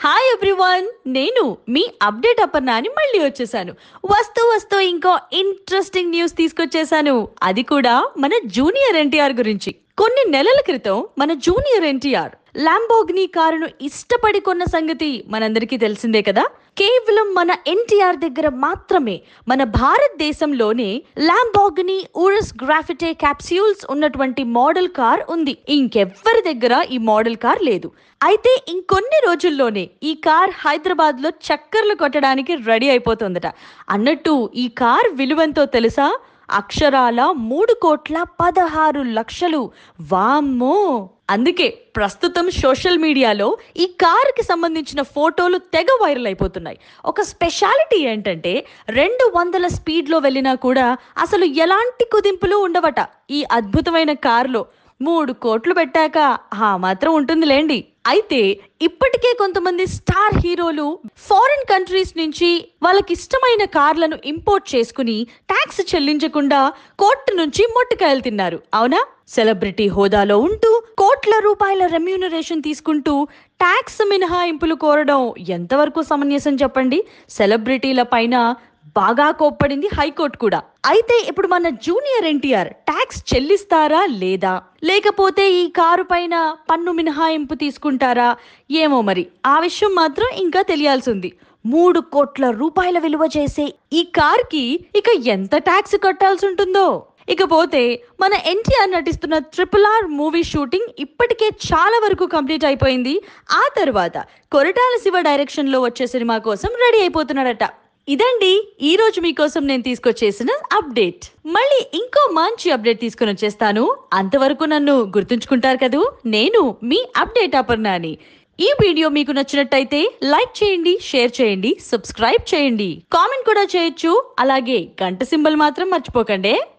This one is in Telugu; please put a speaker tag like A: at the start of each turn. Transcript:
A: హాయ్ ఎవ్రీవన్ నేను మీ అప్డేట్ అపర్ణ అని మళ్ళీ వచ్చేసాను వస్తూ వస్తూ ఇంకో ఇంట్రెస్టింగ్ న్యూస్ తీసుకొచ్చేసాను అది కూడా మన జూనియర్ ఎన్టీఆర్ గురించి కొన్ని నెలల క్రితం మన జూనియర్ ఎన్టీఆర్ లాంబోగ్ని కారును ఇష్టపడి కొన్న సంగతి మనందరికీ తెలిసిందే కదా కేవలం మన ఎన్టీఆర్ దగ్గర మాత్రమే మన భారతదేశంలోనే లాంబోగ్ని ఊరస్ గ్రాఫిటే క్యాప్స్యూల్స్ ఉన్నటువంటి మోడల్ కార్ ఉంది ఇంకెవ్వరి దగ్గర ఈ మోడల్ కార్ లేదు అయితే ఇంకొన్ని రోజుల్లోనే ఈ కార్ హైదరాబాద్ లో చక్కర్లు కొట్టడానికి రెడీ అయిపోతుందట అన్నట్టు ఈ కార్ విలువెంతో తెలుసా అక్షరాల మూడు కోట్ల పదహారు లక్షలు వామ్మో అందుకే ప్రస్తుతం సోషల్ మీడియాలో ఈ కారుకి సంబంధించిన ఫోటోలు తెగ వైరల్ అయిపోతున్నాయి ఒక స్పెషాలిటీ ఏంటంటే రెండు వందల స్పీడ్లో వెళ్ళినా కూడా అసలు ఎలాంటి కుదింపులు ఉండవట ఈ అద్భుతమైన కారులో మూడు కోట్లు పెట్టాక ఆ మాత్రం ఉంటుందిలేండి అయితే ఇప్పటికే కొంతమంది స్టార్ హీరోలు ఫారిన్ కంట్రీస్ నుంచి వాళ్ళకి ఇష్టమైన కార్లను ఇంపోర్ట్ చేసుకుని ట్యాక్స్ చెల్లించకుండా కోర్టు నుంచి మొట్టకాయలు తిన్నారు అవునా సెలబ్రిటీ హోదాలో ఉంటూ కోట్ల రూపాయల రెమ్యూనరేషన్ తీసుకుంటూ ట్యాక్స్ మినహాయింపులు కోరడం ఎంతవరకు సమంజసం చెప్పండి సెలబ్రిటీల పైన బాగా కోప్పడింది హైకోర్టు కూడా అయితే ఇప్పుడు మన జూనియర్ ఎన్టీఆర్ ట్యాక్స్ చెల్లిస్తారా లేదా లేకపోతే ఈ కారు పైన పన్ను మినహాయింపు తీసుకుంటారా ఏమో మరి ఆ విషయం మాత్రం ఇంకా తెలియాల్సి ఉంది మూడు కోట్ల రూపాయల విలువ చేసే ఈ కార్కి ఇక ఎంత ట్యాక్స్ కట్టాల్సి ఉంటుందో ఇకపోతే మన ఎన్టీఆర్ నటిస్తున్న ట్రిపుల్ ఆర్ మూవీ షూటింగ్ ఇప్పటికే చాలా వరకు కంప్లీట్ అయిపోయింది ఆ తర్వాత కొరటాల శివ డైరెక్షన్ లో వచ్చే సినిమా కోసం రెడీ అయిపోతున్నాడట ఇదండి ఈ రోజు మీకోసం నేను తీసుకొచ్చేసిన అప్డేట్ మళ్ళీ ఇంకో మంచి అప్డేట్ తీసుకొని వచ్చేస్తాను అంతవరకు నన్ను గుర్తుంచుకుంటారు కదూ నేను మీ అప్డేట్ అపర్ణాని ఈ వీడియో మీకు నచ్చినట్టయితే లైక్ చేయండి షేర్ చేయండి సబ్స్క్రైబ్ చేయండి కామెంట్ కూడా చేయొచ్చు అలాగే గంట సింబల్ మాత్రం మర్చిపోకండి